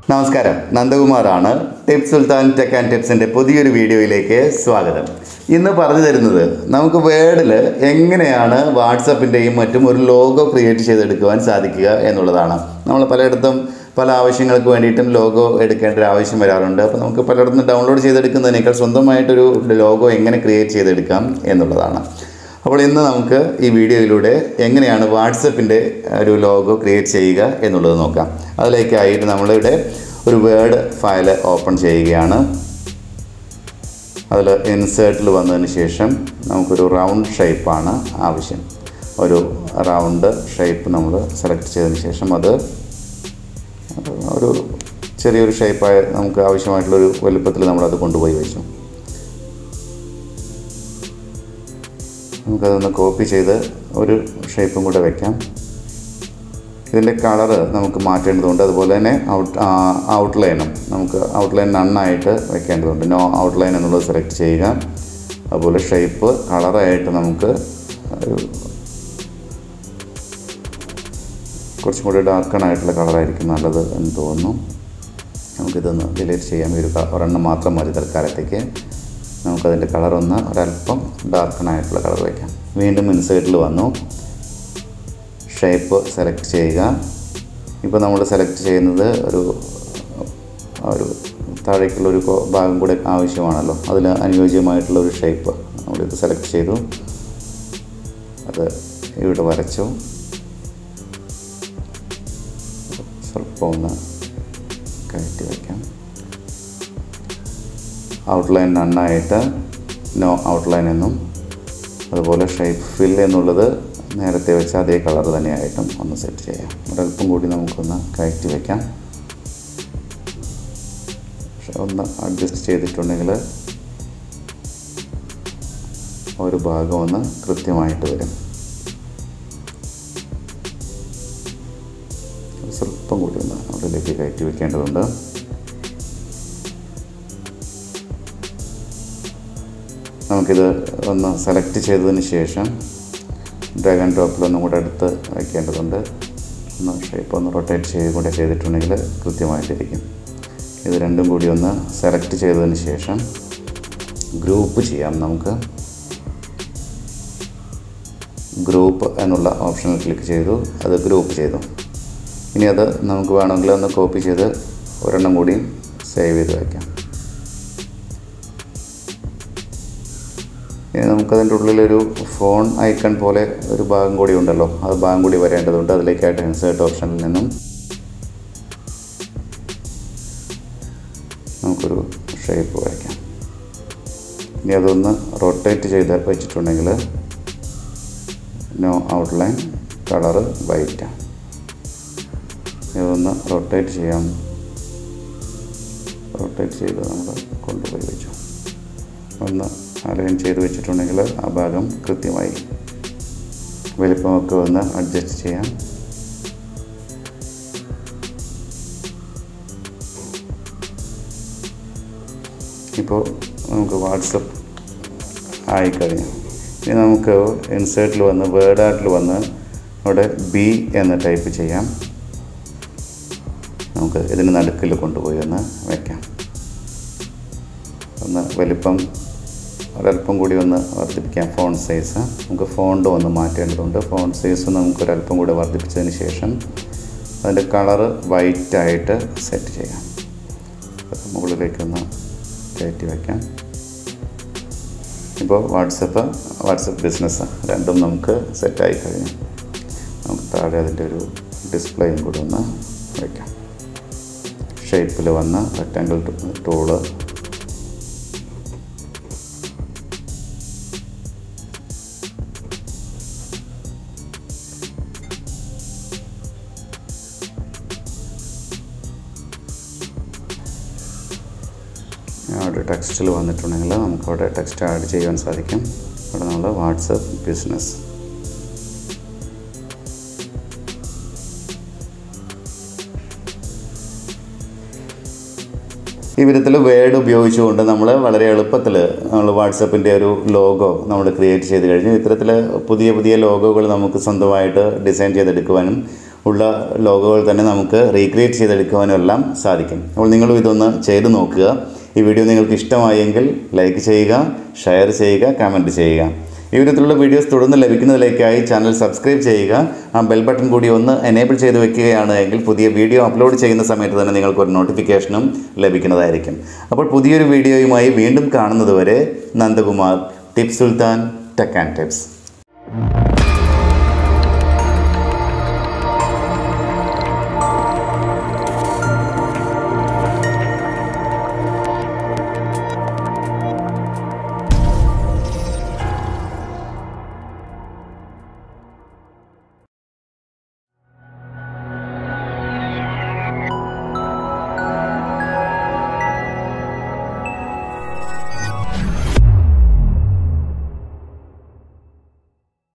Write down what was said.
നമസ്കാരം നന്ദകുമാറാണ് tips Sultan tech and ടിപ്സിൻ്റെ പുതിയൊരു വീഡിയോയിലേക്ക് സ്വാഗതം ഇന്ന് പറഞ്ഞു തരുന്നത് നമുക്ക് വേർഡിൽ എങ്ങനെയാണ് വാട്സപ്പിൻ്റെയും മറ്റും ഒരു ലോഗോ ക്രിയേറ്റ് ചെയ്തെടുക്കുവാൻ സാധിക്കുക എന്നുള്ളതാണ് നമ്മൾ പലയിടത്തും പല ആവശ്യങ്ങൾക്ക് വേണ്ടിയിട്ടും ലോഗോ എടുക്കേണ്ട ഒരു ആവശ്യം വരാറുണ്ട് അപ്പോൾ നമുക്ക് പലയിടത്തും ഡൗൺലോഡ് ചെയ്തെടുക്കുന്നതിനേക്കാൾ സ്വന്തമായിട്ടൊരു ലോഗോ എങ്ങനെ ക്രിയേറ്റ് ചെയ്തെടുക്കാം എന്നുള്ളതാണ് അപ്പോൾ ഇന്ന് നമുക്ക് ഈ വീഡിയോയിലൂടെ എങ്ങനെയാണ് വാട്സപ്പിൻ്റെ ഒരു ലോഗോ ക്രിയേറ്റ് ചെയ്യുക എന്നുള്ളത് നോക്കാം അതിലേക്കായിട്ട് നമ്മളിവിടെ ഒരു വേർഡ് ഫയൽ ഓപ്പൺ ചെയ്യുകയാണ് അതിൽ ഇൻസേർട്ടിൽ വന്നതിന് ശേഷം നമുക്കൊരു റൗണ്ട് ഷേപ്പാണ് ആവശ്യം ഒരു റൗണ്ട് ഷേപ്പ് നമ്മൾ സെലക്ട് ചെയ്തതിന് ശേഷം അത് ഒരു ചെറിയൊരു ഷേപ്പായ നമുക്ക് ആവശ്യമായിട്ടുള്ളൊരു വലുപ്പത്തിൽ നമ്മളത് കൊണ്ടുപോയി വെച്ചു നമുക്കതൊന്ന് കോപ്പി ചെയ്ത് ഒരു ഷേപ്പും കൂടെ വയ്ക്കാം ഇതിൻ്റെ കളറ് നമുക്ക് മാറ്റേണ്ടതുണ്ട് അതുപോലെ തന്നെ ഔട്ട് ഔട്ട്ലൈനും നമുക്ക് ഔട്ട്ലൈൻ നന്നായിട്ട് വെക്കേണ്ടതുണ്ട് നോ ഔട്ട്ലൈൻ എന്നുള്ളത് സെലക്ട് ചെയ്യുക അതുപോലെ ഷേപ്പ് കളറായിട്ട് നമുക്ക് ഒരു കുറച്ചും കൂടി ഡാർക്കണായിട്ടുള്ള കളറായിരിക്കും നല്ലത് എന്ന് തോന്നുന്നു നമുക്കിതൊന്ന് ഡിലീറ്റ് ചെയ്യാം ഈ ഒരു ക- ഒരെണ്ണം മാത്രം മതി തൽക്കാലത്തേക്ക് നമുക്കതിൻ്റെ കളറൊന്ന് ഒരല്പം ഡാർക്കണായിട്ടുള്ള കളർ വയ്ക്കാം വീണ്ടും ഇൻസൈഡിൽ വന്നു ഷേപ്പ് സെലക്ട് ചെയ്യുക ഇപ്പോൾ നമ്മൾ സെലക്ട് ചെയ്യുന്നത് ഒരു ആ ഒരു താഴേക്കുള്ളൊരു കോ- ഭാഗം കൂടെ ആവശ്യമാണല്ലോ അതിന് അനുയോജ്യമായിട്ടുള്ള ഒരു ഷേപ്പ് നമ്മളിത് സെലക്ട് ചെയ്തു അത് ഇവിടെ വരച്ചു സ്വല്പം ഒന്ന് കയറ്റി വയ്ക്കാം ഔട്ട്ലൈൻ നന്നായിട്ട് നോ ഔട്ട്ലൈൻ എന്നും അതുപോലെ ഷേപ്പ് ഫിൽ എന്നുള്ളത് നേരത്തെ വെച്ച അതേ കളർ തന്നെയായിട്ടും ഒന്ന് സെറ്റ് ചെയ്യാം ഒരല്പം കൂടി നമുക്കൊന്ന് കയറ്റി വയ്ക്കാം പക്ഷെ ഒന്ന് അഡ്ജസ്റ്റ് ചെയ്തിട്ടുണ്ടെങ്കിൽ ഒരു ഭാഗം ഒന്ന് കൃത്യമായിട്ട് വരും സ്വല്പം കൂടി ഒന്ന് അവിടേക്ക് കയറ്റി വെക്കേണ്ടതുണ്ട് നമുക്കിത് ഒന്ന് സെലക്ട് ചെയ്തതിന് ശേഷം ഡ്രാഗൺ ടോപ്പിൽ ഒന്നും കൂടെ എടുത്ത് വയ്ക്കേണ്ടതുണ്ട് ഒന്ന് ഷേപ്പ് ഒന്ന് റൊട്ടേറ്റ് ചെയ്യുക കൂടെ ചെയ്തിട്ടുണ്ടെങ്കിൽ കൃത്യമായിട്ടിരിക്കും ഇത് രണ്ടും കൂടി ഒന്ന് സെലക്ട് ചെയ്തതിന് ശേഷം ഗ്രൂപ്പ് ചെയ്യാം നമുക്ക് ഗ്രൂപ്പ് എന്നുള്ള ഓപ്ഷനിൽ ക്ലിക്ക് ചെയ്തു അത് ഗ്രൂപ്പ് ചെയ്തു ഇനി അത് നമുക്ക് വേണമെങ്കിൽ ഒന്ന് കോപ്പി ചെയ്ത് ഒരെണ്ണം കൂടി സേവ് ചെയ്ത് വയ്ക്കാം ഇനി നമുക്കതിൻ്റെ ഉള്ളിലൊരു ഫോൺ ഐക്കൺ പോലെ ഒരു ഭാഗം കൂടി ഉണ്ടല്ലോ അത് ഭാഗം കൂടി വരേണ്ടതുണ്ട് അതിലേക്കായിട്ട് ഇൻസേർട്ട് ഓപ്ഷനിൽ നിന്നും നമുക്കൊരു ഷേപ്പ് വരയ്ക്കാം ഇനി അതൊന്ന് റൊട്ടേറ്റ് ചെയ്ത് വെച്ചിട്ടുണ്ടെങ്കിൽ നോ ഔട്ട്ലൈൻ കളറ് വൈറ്റാണ് ഇതൊന്ന് റൊട്ടേറ്റ് ചെയ്യാം റൊട്ടേറ്റ് ചെയ്ത് നമ്മൾ കൊണ്ടുപോയി വെച്ചു ഒന്ന് അലൈൻ ചെയ്ത് വെച്ചിട്ടുണ്ടെങ്കിൽ ആ ഭാഗം കൃത്യമായി വലിപ്പമൊക്കെ ഒന്ന് അഡ്ജസ്റ്റ് ചെയ്യാം ഇപ്പോൾ നമുക്ക് വാട്സപ്പ് ആയിക്കഴിഞ്ഞു ഇനി നമുക്ക് ഇൻസേർട്ടിൽ വന്ന് വേർഡ് ആർട്ടിൽ വന്ന് അവിടെ ബി എന്ന് ടൈപ്പ് ചെയ്യാം നമുക്ക് ഇതിന് നടുക്കിൽ കൊണ്ടുപോയി ഒന്ന് വയ്ക്കാം ഒന്ന് വലിപ്പം ഒരല്പം കൂടി ഒന്ന് വർദ്ധിപ്പിക്കാം ഫോൺ സൈസ് നമുക്ക് ഫോണ്ട് ഒന്ന് മാറ്റേണ്ടതുണ്ട് ഫോൺ സൈസ് നമുക്ക് ഒരല്പം കൂടി വർദ്ധിപ്പിച്ചതിന് ശേഷം അതിൻ്റെ കളറ് വൈറ്റായിട്ട് സെറ്റ് ചെയ്യാം അത് മുകളിലേക്കൊന്ന് കയറ്റി വയ്ക്കാം ഇപ്പോൾ വാട്സപ്പ് വാട്സപ്പ് ബിസിനസ് രണ്ടും നമുക്ക് സെറ്റായി കഴിഞ്ഞു നമുക്ക് താഴെ അതിൻ്റെ ഒരു ഡിസ്പ്ലേയും കൂടി ഒന്ന് വയ്ക്കാം ഷേപ്പിൽ വന്ന് റെക്റ്റാങ്കിൾ ടൂള് അവിടെ ടെക്സ്റ്റിൽ വന്നിട്ടുണ്ടെങ്കിൽ നമുക്കവിടെ ടെക്സ്റ്റ് ആഡ് ചെയ്യാൻ സാധിക്കും അവിടെ നമ്മൾ വാട്സപ്പ് ബിസിനസ് ഈ വിധത്തിൽ വേർഡ് ഉപയോഗിച്ചുകൊണ്ട് നമ്മൾ വളരെ എളുപ്പത്തിൽ നമ്മൾ വാട്സപ്പിൻ്റെ ഒരു ലോഗോ നമ്മൾ ക്രിയേറ്റ് ചെയ്ത് കഴിഞ്ഞു ഇത്തരത്തിൽ പുതിയ പുതിയ ലോഗോകൾ നമുക്ക് സ്വന്തമായിട്ട് ഡിസൈൻ ചെയ്തെടുക്കുവാനും ഉള്ള ലോഗോകൾ തന്നെ നമുക്ക് റീക്രിയേറ്റ് ചെയ്തെടുക്കുവാനും എല്ലാം സാധിക്കും അപ്പോൾ നിങ്ങളും ഇതൊന്ന് ചെയ്ത് നോക്കുക ഈ വീഡിയോ നിങ്ങൾക്ക് ഇഷ്ടമായെങ്കിൽ ലൈക്ക് ചെയ്യുക ഷെയർ ചെയ്യുക കമൻറ്റ് ചെയ്യുക ഈ വിധത്തിലുള്ള വീഡിയോസ് തുടർന്ന് ലഭിക്കുന്നതിലേക്കായി ചാനൽ സബ്സ്ക്രൈബ് ചെയ്യുക ആ ബെൽ ബട്ടൺ കൂടി ഒന്ന് എനേബിൾ ചെയ്ത് വെക്കുകയാണ് എങ്കിൽ പുതിയ വീഡിയോ അപ്ലോഡ് ചെയ്യുന്ന സമയത്ത് തന്നെ നിങ്ങൾക്ക് ഒരു നോട്ടിഫിക്കേഷനും ലഭിക്കുന്നതായിരിക്കും അപ്പോൾ പുതിയൊരു വീഡിയോയുമായി വീണ്ടും കാണുന്നതുവരെ Nandakumar tips Sultan tech and tips